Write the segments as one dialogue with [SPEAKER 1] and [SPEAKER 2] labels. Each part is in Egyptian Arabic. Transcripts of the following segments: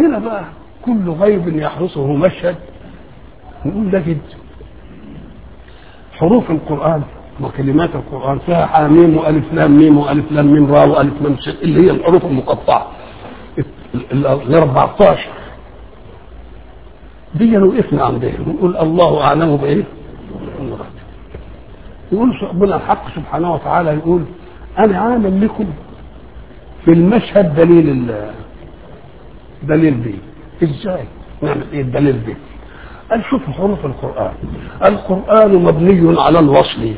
[SPEAKER 1] هنا بقى كل غيب يحرسه مشهد نقول ده جد حروف القرآن وكلمات القرآن فيها حاميم وألف لام ميم وألف لام ميم را وألف لام س اللي هي الحروف المقطعة ال 14 دي وقفنا عندها نقول الله أعلم بإيه؟ يقول ربنا الحق سبحانه وتعالى يقول أنا عامل لكم في المشهد دليل ال دليل دي ازاي نعمل ايه الدليل دي قال شوفوا حروف القرآن القرآن مبني على الوصل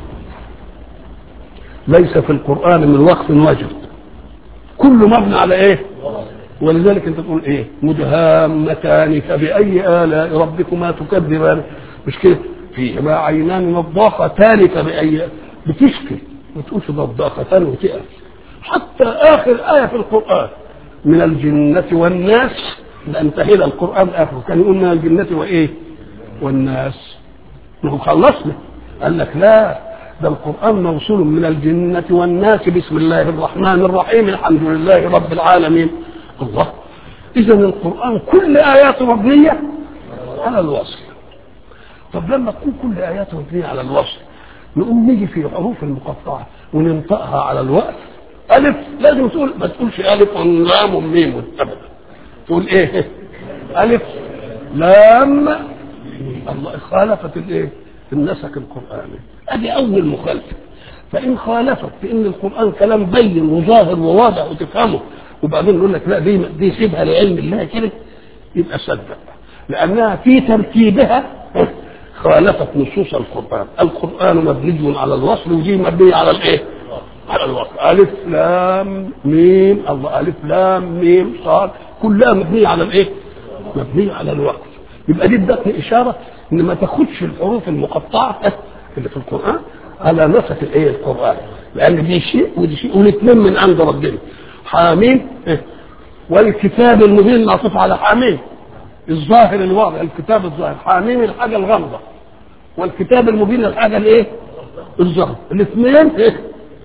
[SPEAKER 1] ليس في القرآن من وقف وجد كله مبني على ايه ولذلك انت تقول ايه مدهامتان فبأي آلاء ربكما تكذبان مش كده فيهما عينان نضاختان فبأي بتشكي ما تقولش نضاختان وتقف حتى آخر آية في القرآن من الجنة والناس ده انتهينا القرآن آخره كان يقول من الجنة وإيه والناس ما هو خلصنا قال لك لا ده القرآن موصول من الجنة والناس بسم الله الرحمن الرحيم الحمد لله رب العالمين الله إذا القرآن كل آياته مبنية على الوصل طب لما تكون كل آياته مبنية على الوصل نقوم نيجي في حروف المقطعة وننطقها على الوقت ألف لازم تقول ما تقولش ألف ولام وميم أبدا تقول إيه ألف لام الله خالفت الإيه النسك القرآني ادي اول مخالفه فان خالفت في ان القران كلام بين وظاهر وواضح وتفهمه وبعدين يقول لك لا دي دي سيبها لعلم الله كده يبقى صدق لانها في ترتيبها خالفت نصوص القران القران مبني على الوصل ودي مبنيه على الايه على الوصل الف لام ميم الله الف لام ميم صاد كلها مبنيه على الايه مبنيه على الوقت يبقى دي ادتني اشاره ان ما تاخدش الحروف المقطعه اللي في القران على نسق الايه القران لان دي شيء ودي شيء والاثنين من عند ربنا حامين والكتاب المبين معطوف على حامين الظاهر الواضح الكتاب الظاهر حامين الحاجه الغامضه والكتاب المبين الحاجه الايه الظاهر الاثنين ايه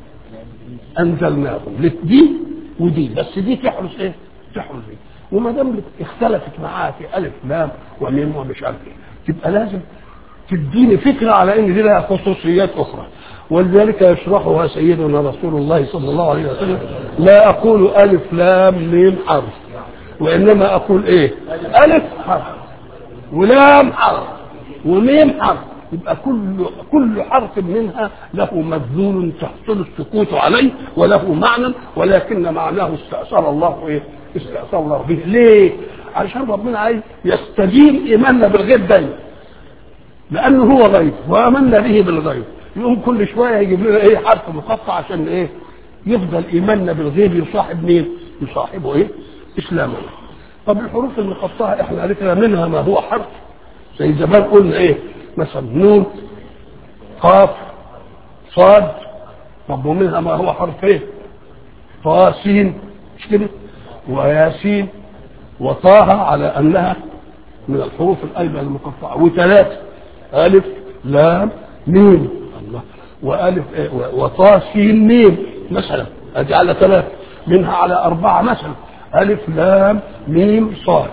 [SPEAKER 1] انزلناهم دي ودي بس دي تحرس ايه تحرس ايه وما دام اختلفت معاها في الف لام وميم ومش عارف ايه تبقى لازم تديني فكره على ان دي لها خصوصيات اخرى ولذلك يشرحها سيدنا رسول الله صلى الله عليه وسلم لا اقول الف لام ميم حرف وانما اقول ايه الف حرف ولام حرف وميم حرف يبقى كل كل حرف منها له مبذول تحصل السكوت عليه وله معنى ولكن معناه استأثر الله ايه؟ استأثر الله به ليه؟ عشان ربنا عايز يستجيب ايماننا بالغيب دايما لانه هو غيب وامنا به بالغيب يقوم كل شويه يجيب لنا ايه حرف مقطع عشان ايه؟ يفضل ايماننا بالغيب يصاحب مين؟ يصاحبه ايه؟ اسلامنا طب الحروف المقطعه احنا عرفنا منها ما هو حرف زي زمان قلنا ايه؟ مثلا نون قاف صاد طب ومنها ما هو حرفين طا سين مش كده وياسين وطه على انها من الحروف الايضا المقطعه وثلاثه الف لام ميم الله والف إيه وطا سين ميم مثلا ادي على ثلاثه منها على اربعه مثلا الف لام ميم صاد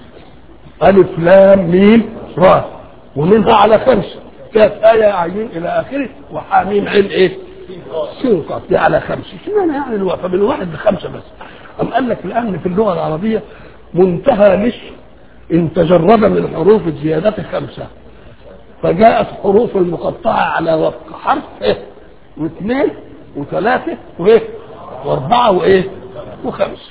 [SPEAKER 1] الف لام ميم را ومنها على خمسة كانت آية عين إلى آخره وحاميم عين إيه؟ سنقط دي على خمسة اشمعنى يعني الوقفة من واحد لخمسة بس أم قال لك لأن في اللغة العربية منتهى مش إن تجرد من حروف الزيادة خمسة فجاءت حروف المقطعة على وفق حرف إيه؟ واثنين وثلاثة وإيه؟ وأربعة وإيه؟ وخمسة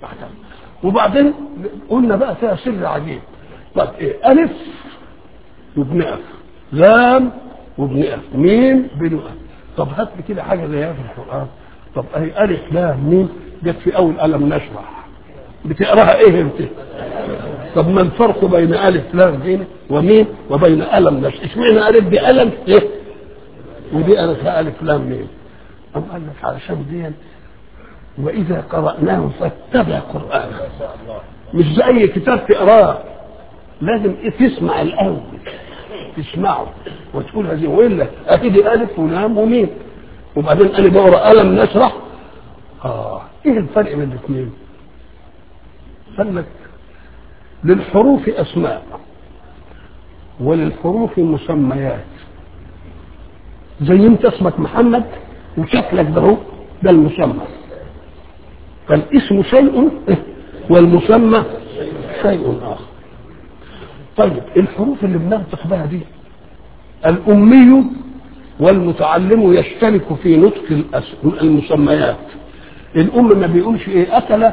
[SPEAKER 1] وبعدين قلنا بقى فيها سر عجيب طب إيه؟ ألف وبنقف لام وبنقف ميم بنقف طب هات لي كده حاجه زي في القران طب اهي الف لام ميم جت في اول الم نشرح بتقراها ايه انت طب ما الفرق بين الف لام هنا وميم وبين الم نشرح اشمعنى الف دي الم ايه ودي الف الف لام ميم أم قال لك علشان دي واذا قراناه فاتبع قرانه مش زي كتاب تقراه لازم تسمع الاول تسمعه وتقول هذه والا اكيد الف ولام وميم وبعدين انا بقرا الم نشرح اه ايه الفرق بين الاثنين؟ قال لك للحروف اسماء وللحروف مسميات زي انت اسمك محمد وشكلك ده هو ده المسمى فالاسم شيء والمسمى شيء اخر طيب الحروف اللي بننطق بها دي الامي والمتعلم يشترك في نطق الأس- المسميات الام ما بيقولش ايه اكل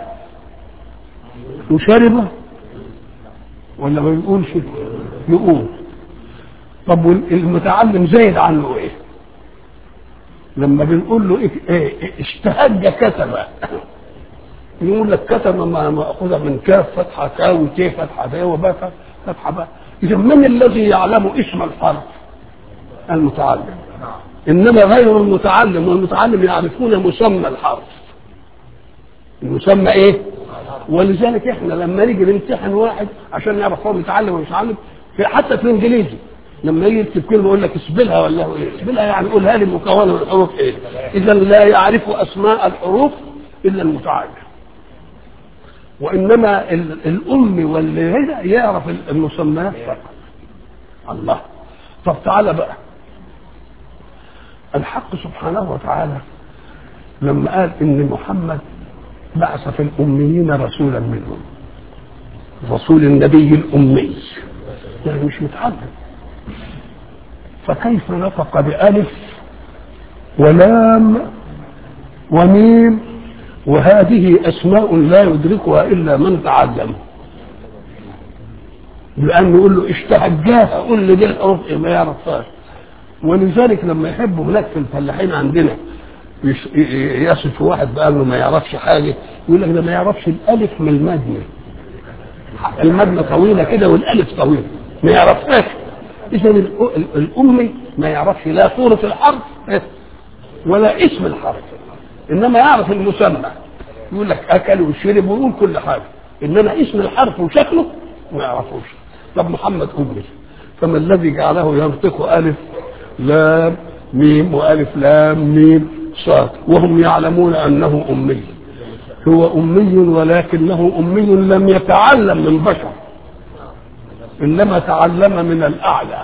[SPEAKER 1] وشرب ولا ما بيقولش يقول طب والمتعلم زايد عنه ايه لما بنقول له إيه إيه اشتهج كتب يقول لك كتب ما مأخوذة من كاف فتحة كاء وتي فتحة تاء وباء فتحة باء إذا من الذي يعلم اسم الحرف؟ المتعلم إنما غير المتعلم والمتعلم يعرفون مسمى الحرف المسمى إيه؟ ولذلك احنا لما نيجي نمتحن واحد عشان نعرف هو متعلم ولا مش متعلم في حتى في الانجليزي لما يجي يكتب كلمه يقول لك اسبلها ولا هو ايه؟ اسبلها يعني قولها لي مكونه من الحروف ايه؟ اذا لا يعرف اسماء الحروف الا المتعلم. وانما ال- الام واللي هنا يعرف المسميات فقط. الله طب تعالى بقى الحق سبحانه وتعالى لما قال ان محمد بعث في الاميين رسولا منهم رسول النبي الامي يعني مش متعلم فكيف نطق بألف ولام وميم وهذه أسماء لا يدركها إلا من تعلم لأنه يقول له اشتهجاها قول لي دي الحروف إيه ما يعرفهاش ولذلك لما يحبوا هناك في الفلاحين عندنا يش- ي- ي- يصف واحد بقى انه ما يعرفش حاجه يقول لك ده ما يعرفش الالف من المدنه المدنه طويله كده والالف طويل ما يعرفهاش اذا الأ- ال- الامي ما يعرفش لا صوره الحرف ولا اسم الحرف انما يعرف المسمى يقول لك اكل وشرب ويقول كل حاجه انما اسم الحرف وشكله ما يعرفوش طب محمد امي فما الذي جعله ينطق الف لام ميم والف لام ميم صاد وهم يعلمون انه امي هو امي ولكنه امي لم يتعلم من بشر انما تعلم من الاعلى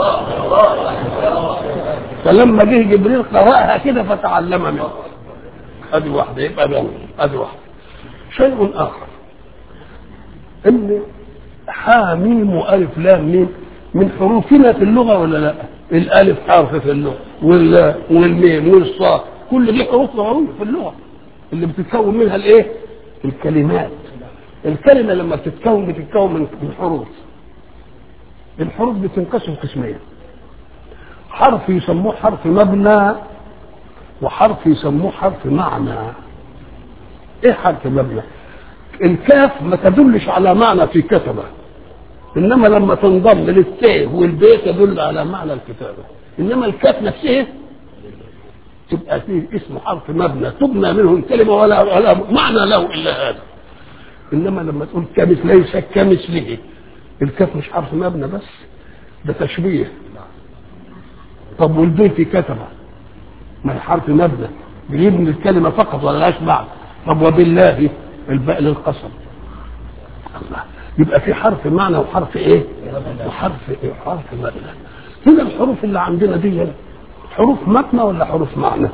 [SPEAKER 1] فلما جه جبريل قراها كده فتعلم منه ادي واحده يبقى ده ادي واحده شيء اخر ان حاميم والف لام ميم من حروفنا في اللغه ولا لا؟ الالف حرف في اللغه وال والميم والصاد كل دي حروف لغويه في اللغه اللي بتتكون منها الايه؟ الكلمات الكلمه لما بتتكون بتتكون من من حروف الحروف بتنقسم قسمين حرف يسموه حرف مبنى وحرف يسموه حرف معنى ايه حرف مبنى الكاف ما تدلش على معنى في كتبه انما لما تنضم للتاء والباء تدل على معنى الكتابه انما الكاف نفسها تبقى فيه اسم حرف مبنى تبنى منه الكلمه ولا ولا معنى له الا هذا انما لما تقول كمث ليس كمثله الكاف مش حرف مبنى بس ده تشبيه طب والبيت كتبه ما هي حرف مبنى بيبني الكلمه فقط ولا لاش معنى طب وبالله الباء للقسم الله يبقى في حرف معنى وحرف ايه وحرف ايه حرف مبنى هنا الحروف اللي عندنا دي حروف مبنى ولا حروف معنى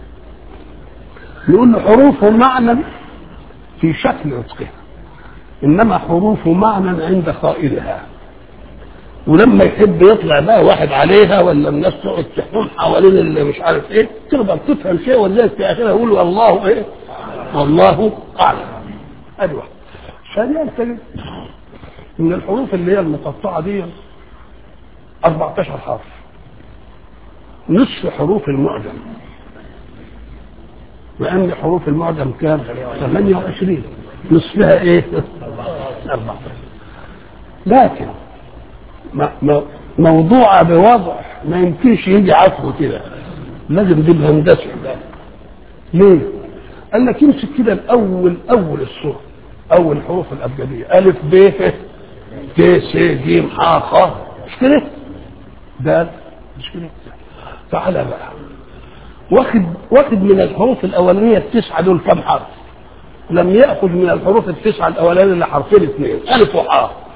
[SPEAKER 1] نقول له حروف معنى في شكل نطقها انما حروف معنى عند قائلها ولما يحب يطلع بقى واحد عليها ولا الناس تقعد تحوم حوالين اللي مش عارف ايه تقدر تفهم شيء ولذلك في اخرها يقول والله ايه والله اعلم ادي واحد ثانيا تجد ان الحروف اللي هي المقطعه دي 14 حرف نصف حروف المعجم لان حروف المعجم كام 28 نصفها ايه 14 لكن ما ما موضوع بوضع ما يمكنش يجي عفو كده لازم دي الهندسه ليه؟ قال لك يمسك كده الاول اول الصوره اول حروف الابجديه الف ب ت س ج ح خ مش كده؟ ده مش كده؟ تعالى بقى واخد واخد من الحروف الاولانيه التسعه دول كم حرف؟ لم ياخذ من الحروف التسعه الاولانيه الا حرفين اثنين الف وحاء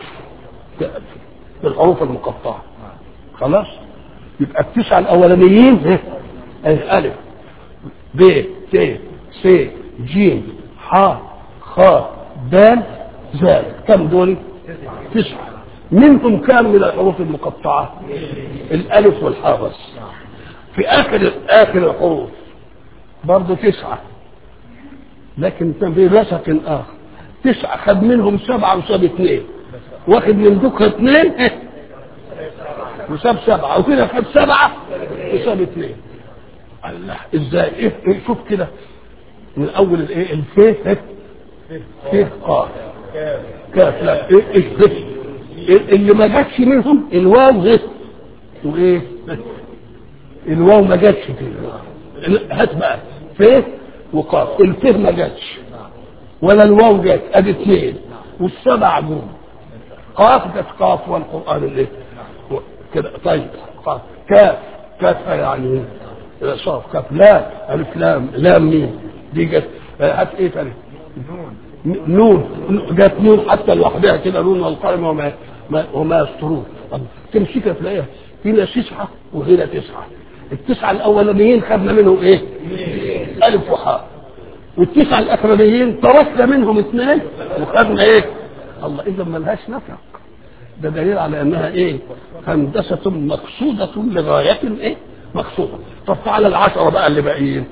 [SPEAKER 1] بالحروف المقطعه خلاص يبقى التسعه الاولانيين ايه إيه؟ الف ب ت س ج ح خ د ذال كم دول تسعه منهم كام من الحروف المقطعه الالف والحاء بس في اخر اخر الحروف برضه تسعه لكن كان في نسق اخر تسعه خد منهم سبعه وساب اثنين واخد من دكه اثنين وساب سبعه وكده خد سبعه وساب اثنين الله ازاي ايه, إيه شوف كده من اول الايه الفيه فيه قاف كاف لا ايه ايه ده؟ اللي ما جاتش منهم الواو غير وايه الواو ما جاتش فيه هات بقى فيه وقاف الفيه ما جاتش ولا الواو جات ادي اثنين والسبع جم قاف كانت قاف والقران اللي كده طيب قاف كاف كاف يعني صاف كاف لا الف لام لام ميم دي جت هات ايه تاني نون جت نون حتى لوحدها كده نون والقلم وما ما وما يسطرون تمسكها تلاقيها هنا تسعه وهنا تسعه التسعه الاولانيين خدنا منهم ايه؟ الف وحاء والتسعه الاخرانيين تركنا منهم اثنين وخدنا ايه؟ الله اذا ما لهاش نفق ده دليل على انها ايه؟ هندسه مقصوده لغايه ايه؟ مقصوده طب تعالى العشره بقى اللي باقيين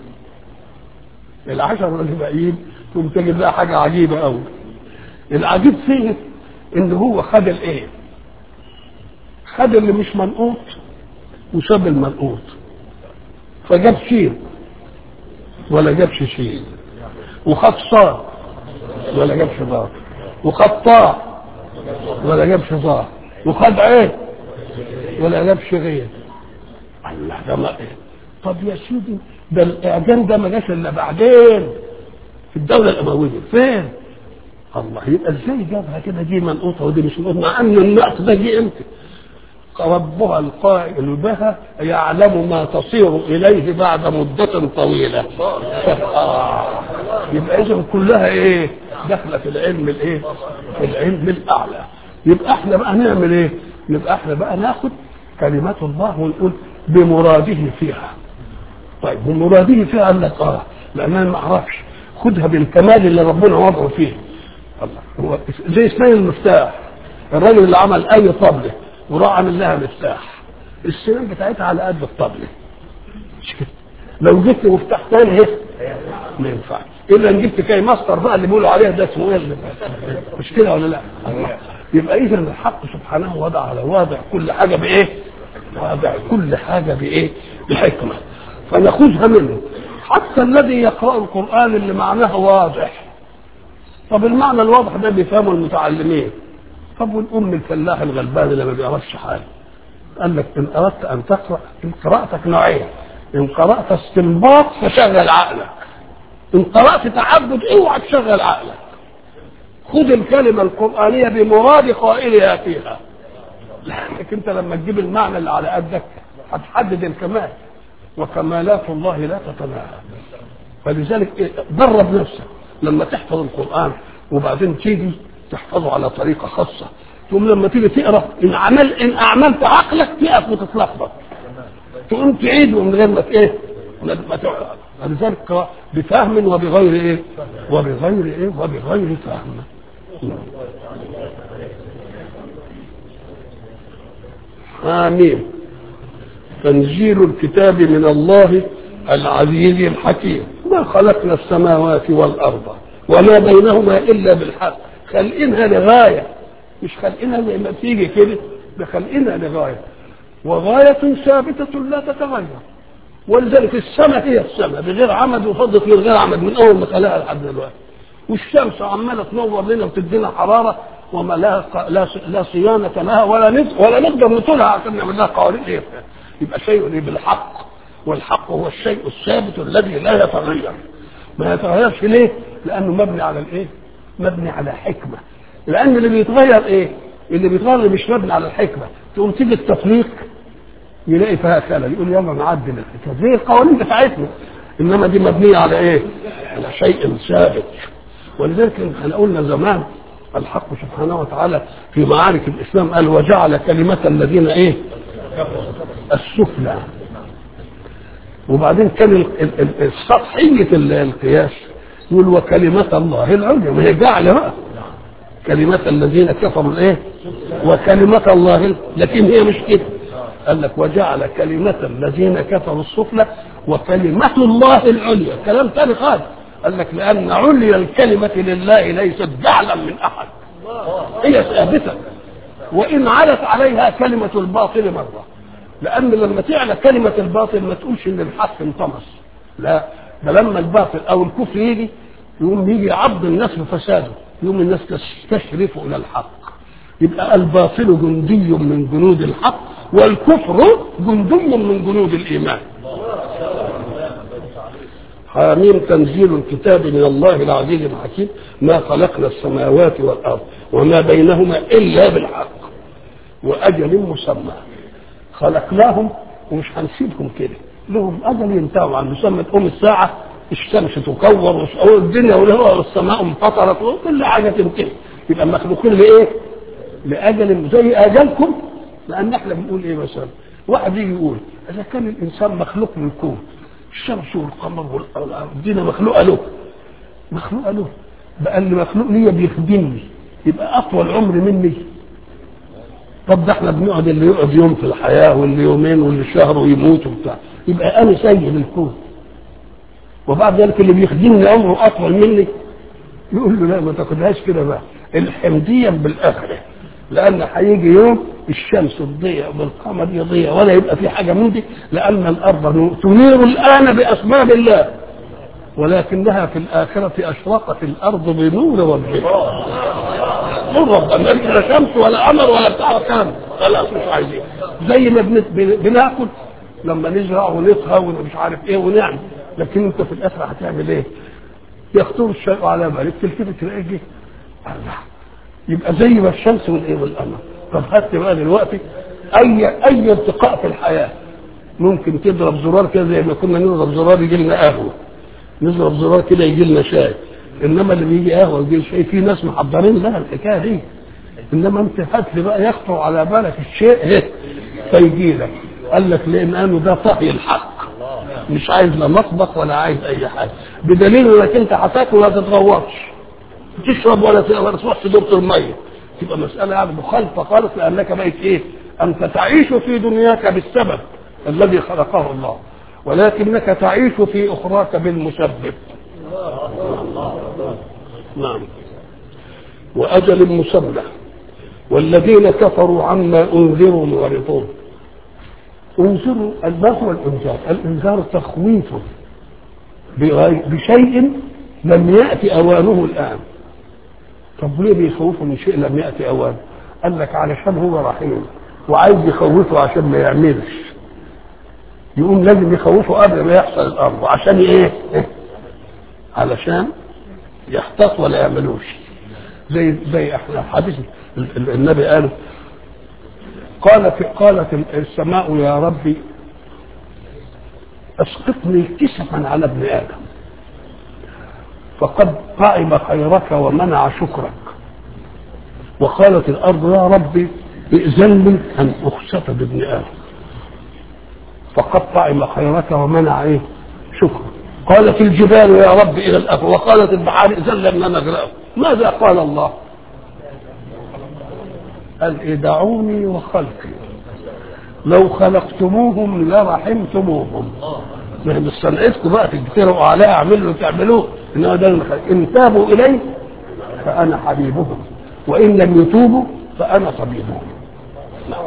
[SPEAKER 1] العشره اللي باقيين تقوم تجد لها حاجه عجيبه قوي العجيب فيه ان هو خد الايه خد اللي مش منقوط وساب المنقوط فجاب شين ولا جابش شين وخد صاد ولا جابش ضاد وخد طاء ولا جابش ضاد وخد عين ولا جابش غين الله ده ما إيه؟ طب يا سيدي ده الاعجام ده ما جاش الا بعدين في الدوله الامويه فين؟ الله يبقى ازاي جابها كده دي منقوطه ودي مش منقوطه مع ان النقط ده جه امتى؟ ربها القائل بها يعلم ما تصير اليه بعد مده طويله آه. يبقى اذا كلها ايه داخله في العلم الايه في العلم الاعلى يبقى احنا بقى نعمل ايه يبقى احنا بقى ناخد كلمات الله ونقول بمراده فيها طيب بمراده فيها قال لك اه لان انا ما اعرفش خدها بالكمال اللي ربنا وضعه فيه الله هو زي اسمين المفتاح الراجل اللي عمل اي طبله وراح عامل لها مفتاح السنان بتاعتها على قد الطبله مش كده لو جبت مفتاح تاني ايه ما ينفعش الا ان جبت كاي ماستر بقى اللي بيقولوا عليها ده اسمه ايه مش كده ولا لا الله. يبقى اذا الحق سبحانه وضع على واضع كل حاجه بايه واضع كل حاجه بايه بحكمه فناخذها منه حتى الذي يقرا القران اللي معناه واضح طب المعنى الواضح ده بيفهمه المتعلمين طب والام الفلاح الغلبان اللي ما بيعرفش حاجه قال لك ان اردت ان تقرا ان قراتك نوعين ان قرات استنباط فشغل عقلك ان قرات تعبد اوعى تشغل عقلك خذ الكلمه القرانيه بمراد قائلها فيها لانك انت لما تجيب المعنى اللي على قدك هتحدد الكمال وكمالات الله لا تتناهى فلذلك إيه؟ درب نفسك لما تحفظ القران وبعدين تيجي تحفظه على طريقه خاصه ثم لما تيجي تقرا ان عمل ان اعملت عقلك تقف وتتلخبط تقوم تعيده من غير ما ايه ما تقرا ولذلك بفهم وبغير ايه وبغير ايه وبغير فهم آمين تنزيل الكتاب من الله العزيز الحكيم ما خلقنا السماوات والأرض وما بينهما إلا بالحق خلقينها لغاية مش خلقينها زي ما تيجي كده ده خلقينها لغاية وغاية ثابتة لا تتغير ولذلك السماء هي السماء بغير عمد وفضت من غير عمد من أول ما خلقها لحد دلوقتي والشمس عمالة تنور لنا وتدينا حرارة وما لا لا لا صيانة لها ولا نز ولا نقدر نطولها عشان نعمل لها قوانين ايه يبقى شيء بالحق والحق هو الشيء الثابت الذي لا يتغير ما يتغيرش ليه؟ لأنه مبني على الايه؟ مبني على حكمة لأن اللي بيتغير ايه؟ اللي بيتغير اللي مش مبني على الحكمة تقوم تيجي التطبيق يلاقي فيها خلل يقول يلا نعدل الحكايه زي القوانين بتاعتنا انما دي مبنيه على ايه؟ على شيء ثابت ولذلك احنا قلنا زمان الحق سبحانه وتعالى في معارك الاسلام قال وجعل كلمه الذين ايه السفلى وبعدين كان ال- ال- ال- سطحيه ال- القياس يقول وكلمه الله العليا ما هي جعل بقى كلمة الذين كفروا الايه وكلمة الله لكن هي مش كده قال لك وجعل كلمة الذين كفروا السفلى وكلمة الله العليا كلام ثاني خالص قال لك لأن عليا الكلمة لله ليست جعلا من أحد هي ثابتة وإن علت عليها كلمة الباطل مرة لأن لما تعلى كلمة الباطل ما تقولش إن الحق انطمس لا ده لما الباطل أو الكفر يجي يقوم يجي عبد الناس بفساده يقوم الناس تستشرف إلى الحق يبقى الباطل جندي من جنود الحق والكفر جندي من جنود الإيمان حاميم تنزيل الكتاب من الله العزيز الحكيم ما خلقنا السماوات والأرض وما بينهما إلا بالحق وأجل مسمى خلقناهم ومش هنسيبهم كده لهم أجل ينتهوا عن مسمى تقوم الساعة الشمس تكور والدنيا والهواء والسماء انفطرت وكل حاجة تنتهي يبقى مخلوقين لإيه؟ لأجل زي أجلكم لأن احنا بنقول إيه مثلا واحد يجي يقول إذا كان الإنسان مخلوق للكون الشمس والقمر والدنيا مخلوقة له مخلوقة له بقى اللي مخلوق ليا بيخدمني يبقى أطول عمر مني طب ده احنا بنقعد اللي يقعد يوم في الحياة واللي يومين واللي شهر ويموت وبتاع يبقى أنا سيد الكون وبعد ذلك اللي بيخدمني عمره أطول مني يقول له لا ما تاخدهاش كده بقى الحمديا بالآخرة لأن هيجي يوم الشمس تضيع والقمر يضيع ولا يبقى في حاجة من دي لأن الأرض تنير الآن بأسباب الله ولكنها في الآخرة أشرقت الأرض بنور ربها نور ربنا لا شمس ولا قمر ولا بتاع كلام خلاص مش عايزين زي ما بن- بن- بناكل لما نزرع ونطهى ومش عارف ايه ونعمل لكن انت في الاخر هتعمل ايه؟ يخطر الشيء على بالك تلتفت تلاقيه جه الله يبقى زي ما الشمس والايه والقمر طب هات بقى دلوقتي اي اي ارتقاء في الحياه ممكن تضرب زرار كده زي ما كنا نضرب زرار يجي لنا قهوه نضرب زرار كده يجي لنا شاي انما اللي بيجي قهوه ويجي شاي في ناس محضرين لها الحكايه دي انما انت هات لي بقى يخطر على بالك الشيء هيك فيجي لك قال لك لانه ده طهي الحق مش عايز لا مطبخ ولا عايز اي حاجه بدليل انك انت هتاكل ولا تتغوطش تشرب ولا ت- ولا تروح في دورة الميه تبقى مسألة يعني مخالفة خالص لأنك بقيت إيه؟ أنت تعيش في دنياك بالسبب الذي خلقه الله ولكنك تعيش في أخراك بالمسبب نعم وأجل مسمى والذين كفروا عما أنذروا معرضون انذروا ما هو الإنذار؟ الإنذار تخويف بغير- بشيء لم يأتي أوانه الآن طب ليه بيخوفوا من شيء لم يأتي أوانه؟ قال لك علشان هو رحيم وعايز يخوفه عشان ما يعملش يقوم لازم يخوفه قبل ما يحصل الأمر عشان إيه؟ علشان يحتاط ولا يعملوش زي زي احنا حديث ال- ال- النبي قال قالت قالت السماء يا ربي اسقطني كسفا على ابن ادم فقد طعم خيرك ومنع شكرك وقالت الارض يا ربي ائذن لي ان اخسف بابن ادم فقد طعم خيرك ومنع ايه شكرك قالت الجبال يا رب الى الافق وقالت البحار ائذن لي ان نغرقه ماذا قال الله قال إيه دعوني وخلقي لو خلقتموهم لرحمتموهم ما هي مش صنعتكم بقى تجترئوا عليها اعملوا تعملوه انما ده الخلق. ان تابوا الي فانا حبيبهم وان لم يتوبوا فانا طبيبهم نعم.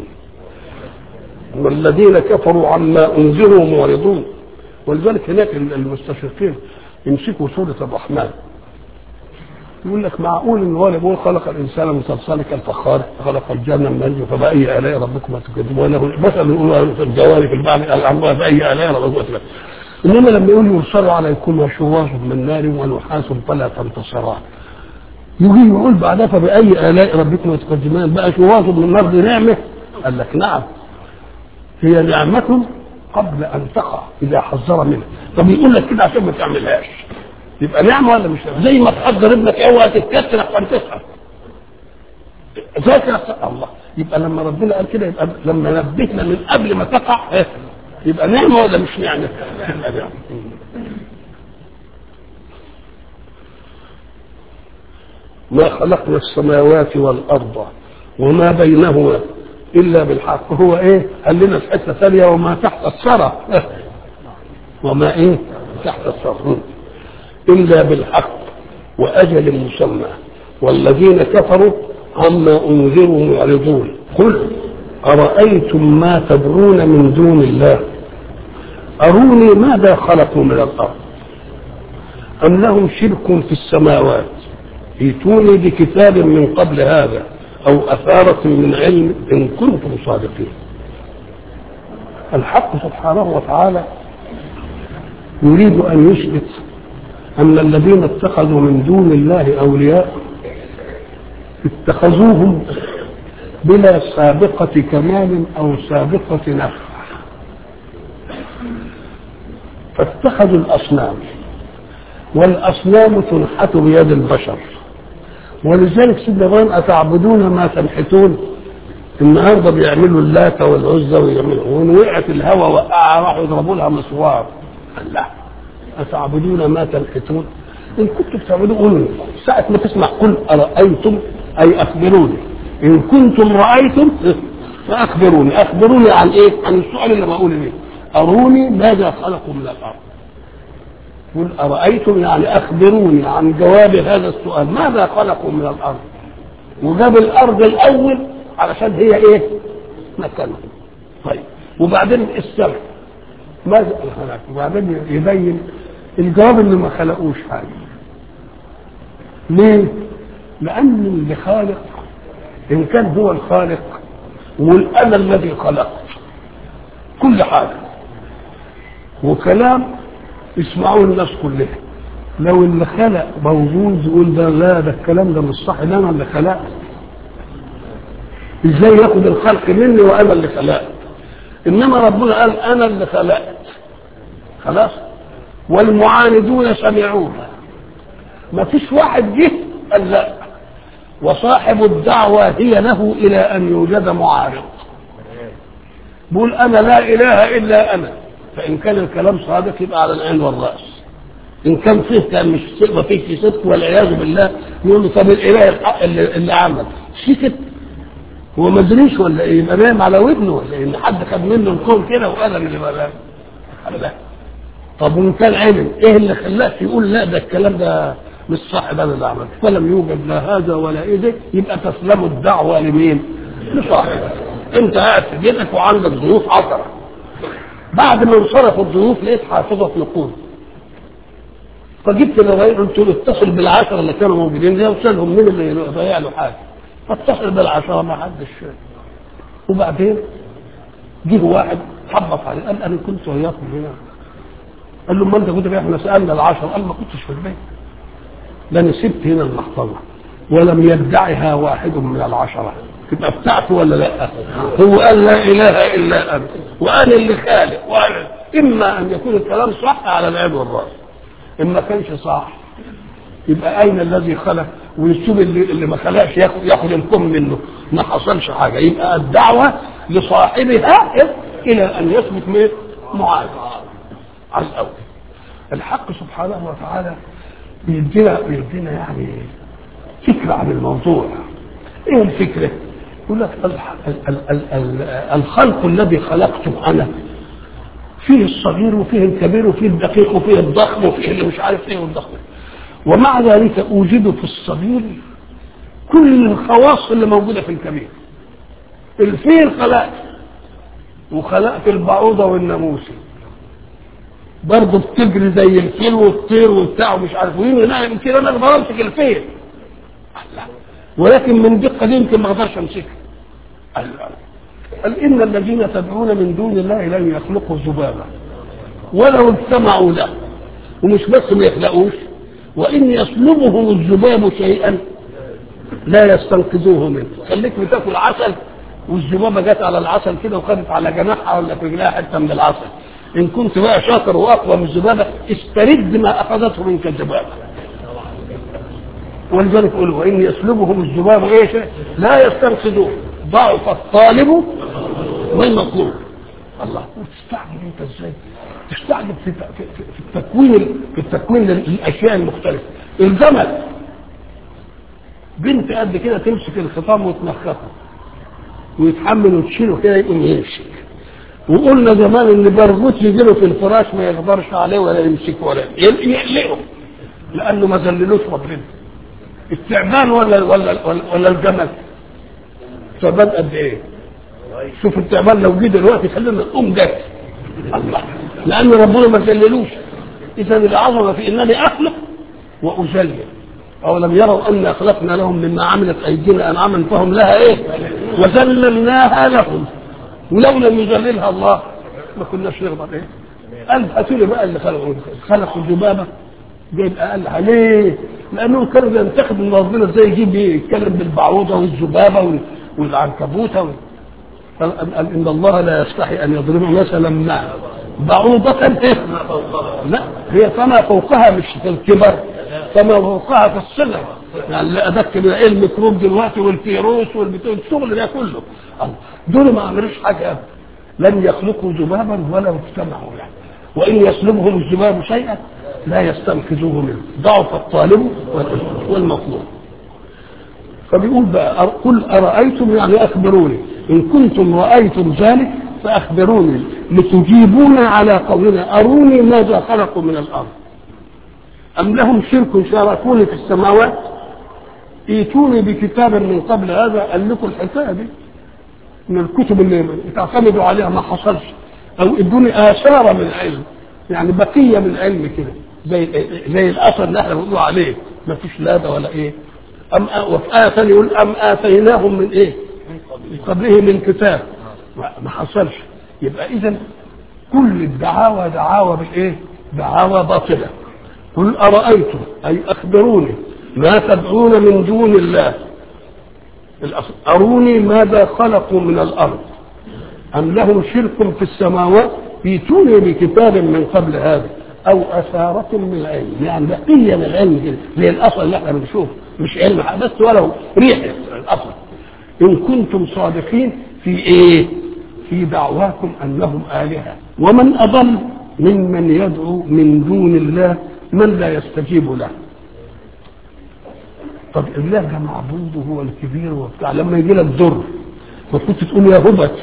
[SPEAKER 1] والذين كفروا عما انذروا معرضون ولذلك هناك المستشرقين يمسكوا سوره الرحمن يقول لك معقول ان هو اللي بيقول خلق الانسان من صلصال كالفخار خلق الجنه من مجد فباي الاء ربكما تكذبون وله مثلا يقول في الجوارح في البعض الامر فاي الاء ربكما تكذبون انما لما يقول يرسل عليكما شواظ من نار ونحاس فلا تنتصران يجي يقول بعدها فباي الاء ربكما تكذبان بقى شواظ من النار دي نعمه قال لك نعم هي نعمة قبل أن تقع إذا حذر منها طب يقول لك كده عشان ما تعملهاش يبقى نعمة ولا مش نعمة زي ما تحضر ابنك اوعى تتكسر عشان تصحى فاكر الله يبقى لما ربنا قال كده يبقى لما نبهنا من قبل ما تقع إيه؟ يبقى نعمه ولا مش نعمه؟ يبقى نعمه ما خلقنا السماوات والارض وما بينهما الا بالحق هو ايه؟ قال لنا في حته ثانيه وما تحت الثرى وما ايه؟ تحت الثرى الا بالحق واجل مسمى والذين كفروا عما انذروا معرضون قل ارايتم ما تدعون من دون الله اروني ماذا خلقوا من الارض ام لهم شرك في السماوات ائتوني بكتاب من قبل هذا او اثاره من علم ان كنتم صادقين الحق سبحانه وتعالى يريد ان يثبت ان الذين اتخذوا من دون الله اولياء اتخذوهم بلا سابقة كمال أو سابقة نفع فاتخذوا الأصنام والأصنام تنحت بيد البشر ولذلك سيدنا ابراهيم أتعبدون ما تنحتون النهارده بيعملوا اللات والعزى ويعملوا وان وقعت الهوى وقع راحوا يضربوا لها مسوار لا أتعبدون ما تنحتون إن كنتم تعبدون قولوا ساعة ما تسمع قل أرأيتم أي أخبروني إن كنتم رأيتم فأخبروني أخبروني عن إيه؟ عن السؤال اللي بقوله ليه أروني ماذا خلقوا من الأرض قل أرأيتم يعني أخبروني عن جواب هذا السؤال ماذا خلقوا من الأرض وجاب الأرض الأول علشان هي إيه مكانها طيب وبعدين السمع ماذا خلق وبعدين يبين الجواب اللي ما خلقوش حاجة ليه لأن اللي خالق إن كان هو الخالق والأنا الذي خلقت كل حاجة وكلام يسمعوه الناس كلها لو اللي خلق موجود يقول ده لا ده الكلام ده مش صح ده انا اللي خلقت ازاي ياخد الخلق مني وانا اللي خلقت انما ربنا قال انا اللي خلقت خلاص والمعاندون سمعوها ما فيش واحد جه قال لا وصاحب الدعوة هي له إلى أن يوجد معارض بقول أنا لا إله إلا أنا فإن كان الكلام صادق يبقى على العين والرأس إن كان فيه كان مش ما فيه صدق والعياذ بالله يقول له طب الإله الحق اللي, اللي عمل سكت هو ما ادريش ولا ايه يبقى نايم على ودنه ولا ايه ان حد خد منه الكون كده وقال اللي بقى لا طب وان كان علم ايه اللي خلاك يقول لا ده الكلام ده مش صح ده اللي عمل فلم يوجد لا هذا ولا ايه ده يبقى تسلم الدعوه لمين؟ لصاحبه انت قاعد في بيتك وعندك ضيوف عشره بعد ما انصرفوا الضيوف لقيت حافظه نقود فجبت للراجل قلت له اتصل بالعشره اللي كانوا موجودين دي وسالهم مين اللي ضيع له حاجه فاتصل بالعشره ما حدش وبعدين جه واحد خبط عليه قال انا كنت وياكم هنا قال له ما انت كنت فين احنا سالنا العشره قال ما كنتش في البيت ده انا سبت هنا المحفظه ولم يدعها واحد من العشره تبقى بتاعته ولا لا هو قال لا اله الا انت وانا اللي خالق وانا اما ان يكون الكلام صح على العين والراس ان ما كانش صح يبقى اين الذي خلق ويسيب اللي, اللي ما خلقش ياخد ياخد الكم منه ما حصلش حاجه يبقى الدعوه لصاحبها الى ان يثبت من معاذ عز أوي الحق سبحانه وتعالى بيدينا بيدينا يعني فكره عن الموضوع ايه الفكره؟ يقول لك الخلق الذي خلقته انا فيه الصغير وفيه الكبير وفيه الدقيق وفيه الضخم وفيه اللي مش عارف ايه والضخم ومع ذلك اوجد في الصغير كل الخواص اللي موجوده في الكبير الفيل خلقت وخلقت البعوضه والناموسه برضه بتجري زي الفيل والطير وبتاع ومش عارف وين لا يمكن انا اقدر امسك الفيل الله ولكن من دقه دي يمكن ما اقدرش امسكها الله قال ان الذين تدعون من دون الله لن يخلقوا ذبابا ولو اجتمعوا له ومش بس ما يخلقوش وان يسلبهم الذباب شيئا لا يستنقذوه منه خليك بتاكل عسل والذبابه جت على العسل كده وخدت على جناحها ولا في رجلها حته من العسل ان كنت بقى شاطر واقوى من الذبابه استرد ما اخذته منك الذبابه ولذلك يقول وان يسلبهم الذباب ايش لا يستنقذوه ضعف الطالب والمطلوب الله تستعجب انت ازاي تستعجب في في في التكوين في التكوين للاشياء المختلفه الجمل بنت قد كده تمسك الخطام وتنخخه ويتحمل وتشيله كده يقوم يمشي وقلنا زمان ان برغوت يجي له في الفراش ما يقدرش عليه ولا يمسكه ولا يقلقه لانه ما ذللوش ربنا التعبان ولا ولا ولا, ولا الجمل التعبان قد ايه شوف التعبان لو جه دلوقتي خلينا نقوم جاي الله لان ربنا ما ذللوش اذا العظمه في انني اخلق واذلل أو لم يروا أن خلقنا لهم مما عملت أيدينا أنعاما فهم لها إيه؟ وذللناها لهم ولو لم يذللها الله ما كناش نقدر إيه؟ قال هاتوا لي بقى اللي خلقوا خلقوا الذبابة جايب أقلها ليه؟ لأنهم كانوا بينتقدوا من ربنا إزاي يجيب يتكلم بالبعوضة والذبابة والعنكبوتة وال... قال إن الله لا يستحي أن يضرب مثلا ما بعوضة إيه؟ لا هي فما فوقها مش في الكبر فما فوقها في الصغر يعني اللي أدك ايه الميكروب دلوقتي والفيروس والبتاع الشغل ده كله دول ما عملوش حاجة لن يخلقوا ذبابا ولا اجتمعوا يعني وإن يسلبهم الذباب شيئا لا يستنقذوه منه ضعف الطالب والمطلوب فبيقول بقى قل أرأيتم يعني أخبروني إن كنتم رأيتم ذلك فأخبروني لتجيبون على قولنا أروني ماذا خلقوا من الأرض أم لهم شرك شاركوني في السماوات ايتوني بكتاب من قبل هذا قال لكم الحكايه دي من الكتب اللي تعتمدوا عليها ما حصلش او ادوني اثار من علم يعني بقيه من علم كده زي زي الاثر اللي احنا بنقول عليه ما فيش لا ده ولا ايه ام وفي ايه ثانيه يقول ام اتيناهم من ايه؟ من قبله من كتاب ما حصلش يبقى اذا كل الدعاوى دعاوى بالايه؟ دعاوى باطله قل ارايتم اي اخبروني ما تدعون من دون الله أروني ماذا خلقوا من الأرض أم لهم شرك في السماوات ايتوني بكتاب من قبل هذا أو أثارة من العلم يعني بقية من العلم كده زي الأصل اللي احنا بنشوفه مش علم بس ولو ريحة الأصل إن كنتم صادقين في إيه؟ في دعواكم أنهم آلهة ومن أضل ممن يدعو من دون الله من لا يستجيب له طب الله ده معبود وهو الكبير وبتاع لما يجي لك ضر ما كنت تقول يا هبت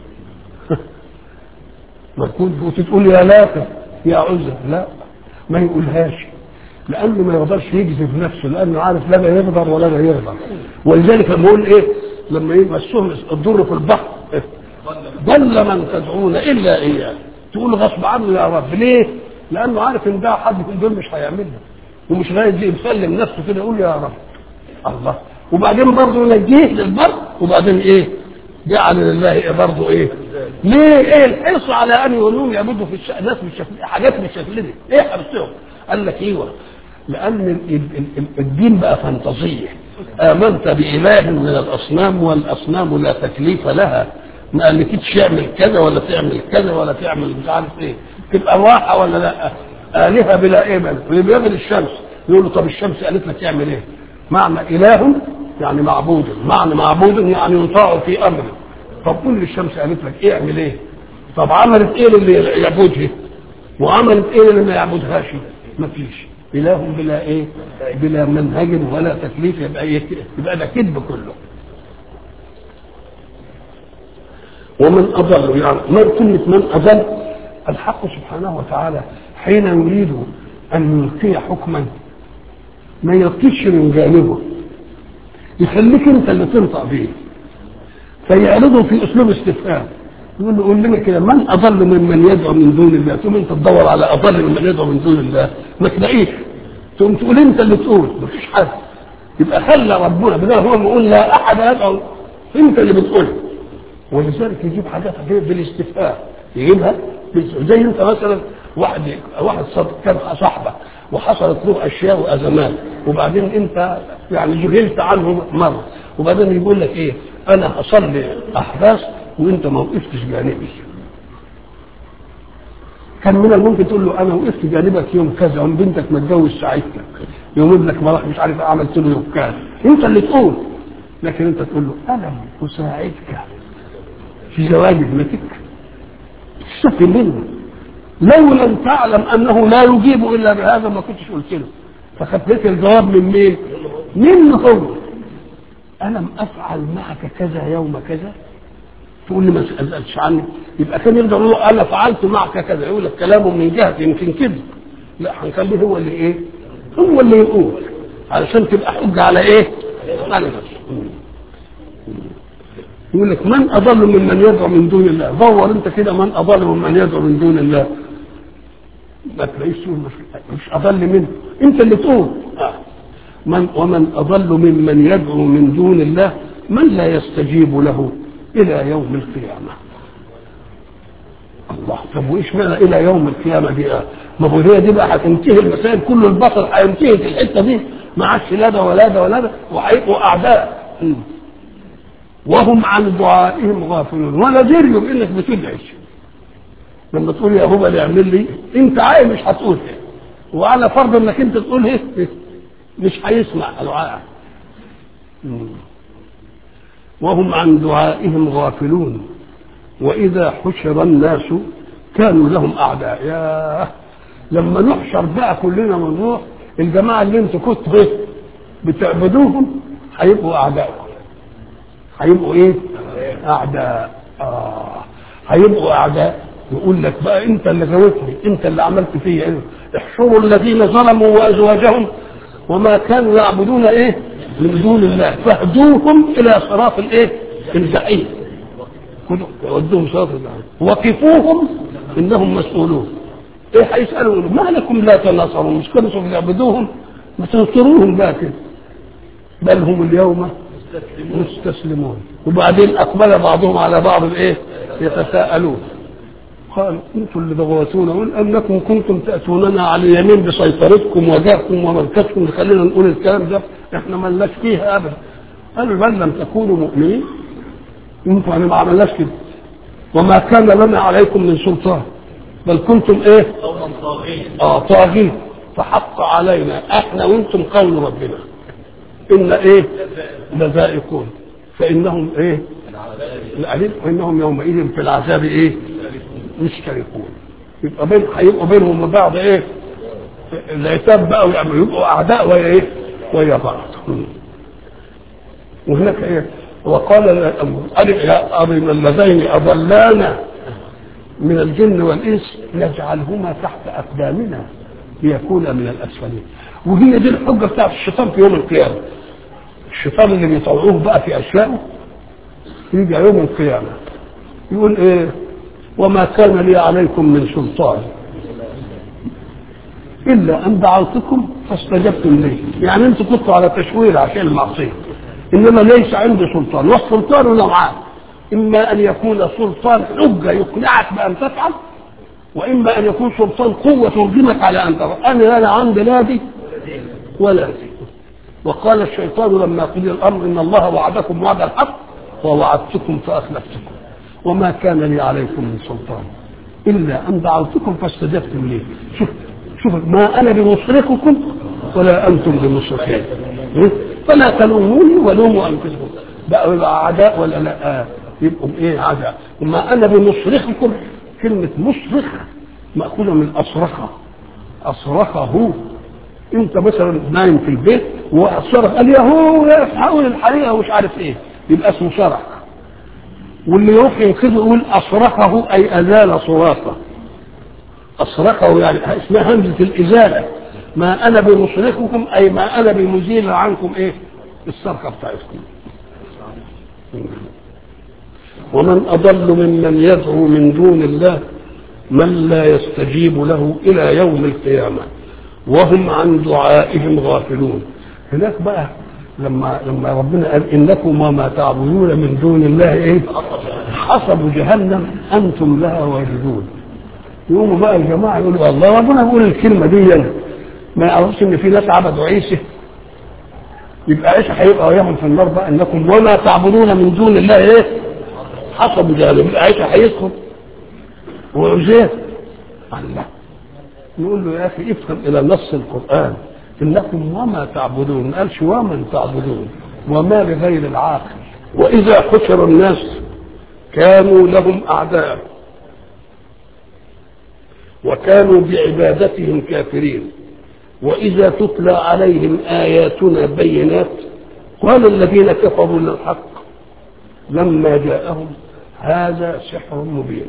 [SPEAKER 1] ما كنت تقول يا لاقة يا عزة لا ما يقولهاش لانه ما يقدرش يجذب نفسه لانه عارف لا يقدر ولا لا يقدر ولذلك لما يقول ايه لما يمسهم الضر في البحر ضل من تدعون الا اياه تقول غصب عنه يا رب ليه؟ لانه عارف ان ده حد من دول مش هيعملها ومش رايد يسلم نفسه كده يقول يا رب الله وبعدين برضه ينجيه للبر وبعدين ايه جعل لله إيه برضه ايه ليه ايه الحرص على ان يقولون يعبدوا في الش... ناس بالشكل حاجات بالشكل دي ايه حرصهم قال لك ايوه لان الدين بقى فانتازيه امنت باله من الاصنام والاصنام لا تكليف لها ما قالكيش اعمل كذا ولا تعمل كذا ولا تعمل مش عارف ايه تبقى راحه ولا لا الهه بلا ايه اللي بيعمل الشمس يقول له طب الشمس قالت لك تعمل ايه معنى اله يعني معبود معنى معبود يعني يطاع في امره طب قول للشمس قالت لك ايه اعمل ايه طب عملت ايه اللي يعبدها وعملت ايه اللي ما يعبدهاش ما فيش اله بلا ايه بلا منهج ولا تكليف يبقى إيه؟ يبقى ده كذب كله ومن اضل يعني ما كلمه من اضل الحق سبحانه وتعالى حين يريد ان يلقي حكما ما يلقيش من جانبه يخليك انت اللي تنطق به فيعرضه في اسلوب استفهام يقول له قول لنا كده من اضل ممن يدعو من دون الله ثم انت تدور على اضل ممن يدعو من دون الله ما تلاقيش تقوم تقول انت اللي تقول مفيش حد يبقى خلى ربنا بدل هو بيقول لا احد يدعو انت اللي بتقول ولذلك يجيب حاجات بالاستفهام يجيبها زي انت مثلا واحد واحد كان صاحبك وحصلت له اشياء وازمات وبعدين انت يعني جهلت عنه مره وبعدين يقول لك ايه انا هصلي احداث وانت ما وقفتش جانبي كان من الممكن تقول له انا وقفت جانبك يوم كذا يوم بنتك متجوز ساعتك يوم ابنك ما راح مش عارف عملت له يوم كذا انت اللي تقول لكن انت تقول له انا اساعدك في زواج ابنتك اشتكي منه لو لم تعلم انه لا يجيب الا بهذا ما كنتش قلت له فخبيت الجواب من مين؟ منه هو الم افعل معك كذا يوم كذا تقول لي ما سالتش عني يبقى كان يقدر يقول انا فعلت معك كذا يقول لك كلامه من جهه يمكن كده لا هنخليه هو اللي ايه؟ هو اللي يقول علشان تبقى حجه على ايه؟ على نفسه يقول لك من اضل ممن يدعو من دون الله دور انت كده من اضل ممن يدعو من دون الله ما تلاقيش تقول مش, مش اضل منه انت اللي تقول آه. من ومن اضل ممن يدعو من دون الله من لا يستجيب له الى يوم القيامه الله طب وايش معنى الى يوم القيامه دي آه. ما هو هي دي بقى هتنتهي المسائل كل البطل هينتهي في الحته دي ما عادش لا ده ولا ده ولا ده وهيبقوا اعداء م. وهم عن دعائهم غافلون ولا دريوا بانك بتدعي لما تقول يا هبل يعمل لي انت عايز مش هتقول وعلى فرض انك انت تقول ايه مش هيسمع دعائك وهم عن دعائهم غافلون واذا حشر الناس كانوا لهم اعداء يا لما نحشر بقى كلنا ونروح الجماعه اللي انتوا كنتوا بتعبدوهم هيبقوا اعدائكم هيبقوا ايه اعداء اه هيبقوا اعداء يقول لك بقى انت اللي غوتني انت اللي عملت فيا ايه احشروا الذين ظلموا وازواجهم وما كانوا يعبدون ايه من دون الله فاهدوهم الى صراط الايه الجحيم ودوهم صراط الجحيم وقفوهم انهم مسؤولون ايه هيسالوا ما لكم لا تناصرون مش كنتوا بتعبدوهم ما تنصروهم بقى كده بل هم اليوم مستسلمون وبعدين اقبل بعضهم على بعض الايه يتساءلون قال انتم اللي ضغوتونا قل انكم كنتم تاتوننا على اليمين بسيطرتكم وجاهكم وملكتكم خلينا نقول الكلام ده احنا ما لناش فيها ابدا قالوا بل لم تكونوا مؤمنين انتم انا ما عملناش كده وما كان لنا عليكم من سلطان بل كنتم ايه اه طاغين فحق علينا احنا وانتم قول ربنا ان ايه لذائقون فانهم ايه العليم وانهم يومئذ في العذاب ايه مشتركون يبقى بين هيبقوا بينهم وبعض ايه العتاب بقى يبقوا اعداء ويا ايه ويا بعض وهناك ايه وقال الف يا ابي من اللذين اضلانا من الجن والانس نجعلهما تحت اقدامنا ليكون من الاسفلين وهي دي الحجه بتاعت الشيطان في يوم القيامه الشيطان اللي بيطوعوه بقى في اشيائه يجي يوم القيامه يقول ايه وما كان لي عليكم من سلطان الا ان دعوتكم فاستجبتم لي يعني انتم كنتوا على تشوير عشان المعصيه انما ليس عندي سلطان والسلطان نوعان اما ان يكون سلطان حجه يقنعك بان تفعل واما ان يكون سلطان قوه ترجمك على ان تفعل انا لا عندي لا دي ولا دي وقال الشيطان لما قضي الامر ان الله وعدكم وعد الحق ووعدتكم فاخلفتكم وما كان لي عليكم من سلطان الا ان دعوتكم فاستجبتم لي شوف شوف ما انا بمصرخكم ولا انتم بمصرخين فلا تلوموني ولوموا انفسكم بقوا يبقى اعداء ولا لا يبقوا ايه اعداء وما انا بمصرخكم كلمه مصرخ ماخوذه من اصرخه اصرخه انت مثلا نايم في البيت وصرخ قال يا هو حاول الحريقه ومش عارف ايه يبقى اسمه صرخ واللي يروح ينقذه يقول اصرخه اي ازال صراخه اصرخه يعني اسمها همزه الازاله ما انا بمصرخكم اي ما انا بمزيل عنكم ايه الصرخه بتاعتكم ومن اضل ممن يدعو من دون الله من لا يستجيب له الى يوم القيامه وهم عن دعائهم غافلون هناك بقى لما لما ربنا قال انكم وما تعبدون من دون الله ايه حصب جهنم انتم لها واردون يقوموا بقى الجماعه يقولوا الله ربنا بيقول الكلمه دي ما يعرفش ان في ناس عبدوا عيسى يبقى عيسى هيبقى وياهم في النار بقى انكم وما تعبدون من دون الله ايه حصب جهنم يبقى عيسى هيدخل وعزير الله نقول له يا اخي افهم الى نص القران انكم وما تعبدون ما قالش ومن تعبدون وما لغير العاقل واذا حشر الناس كانوا لهم اعداء وكانوا بعبادتهم كافرين واذا تتلى عليهم اياتنا بينات قال الذين كفروا للحق لما جاءهم هذا سحر مبين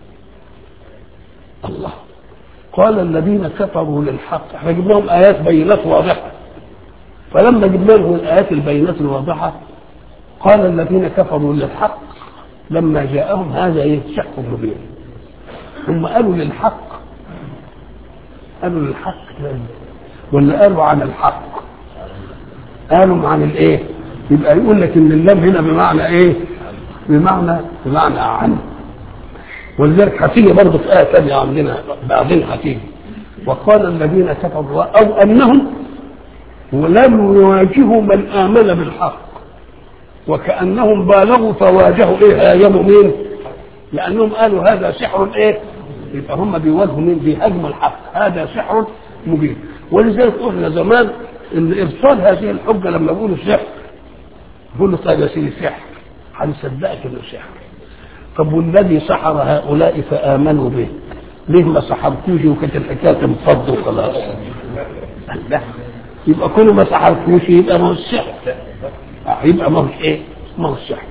[SPEAKER 1] الله قال الذين كفروا للحق احنا جبنا لهم ايات بينات واضحه فلما جبنا لهم الايات البينات الواضحه قال الذين كفروا للحق لما جاءهم هذا ايه سحر مبين هم قالوا للحق قالوا للحق ولا قالوا عن الحق قالوا عن الايه يبقى يقول لك ان اللام هنا بمعنى ايه بمعنى بمعنى عن ولذلك هتيجي برضه في آية ثانية عندنا بعدين هتيجي وقال الذين كفروا أو أنهم ولم يواجهوا من آمن بالحق وكأنهم بالغوا فواجهوا إيه هاجموا مين؟ لأنهم قالوا هذا سحر إيه؟ يبقى هم بيواجهوا مين؟ بيهاجموا الحق هذا سحر مبين ولذلك قلنا زمان إن إبطال هذه الحجة لما يقولوا سحر يقول له طيب يا سيدي سحر هنصدقك إنه سحر طب والذي سحر هؤلاء فآمنوا به ليه ما سحرتوش وكانت الحكايه تنفض وخلاص لا يبقى كل ما سحرتوش يبقى ما هو السحر يبقى ما هوش ايه ما هو السحر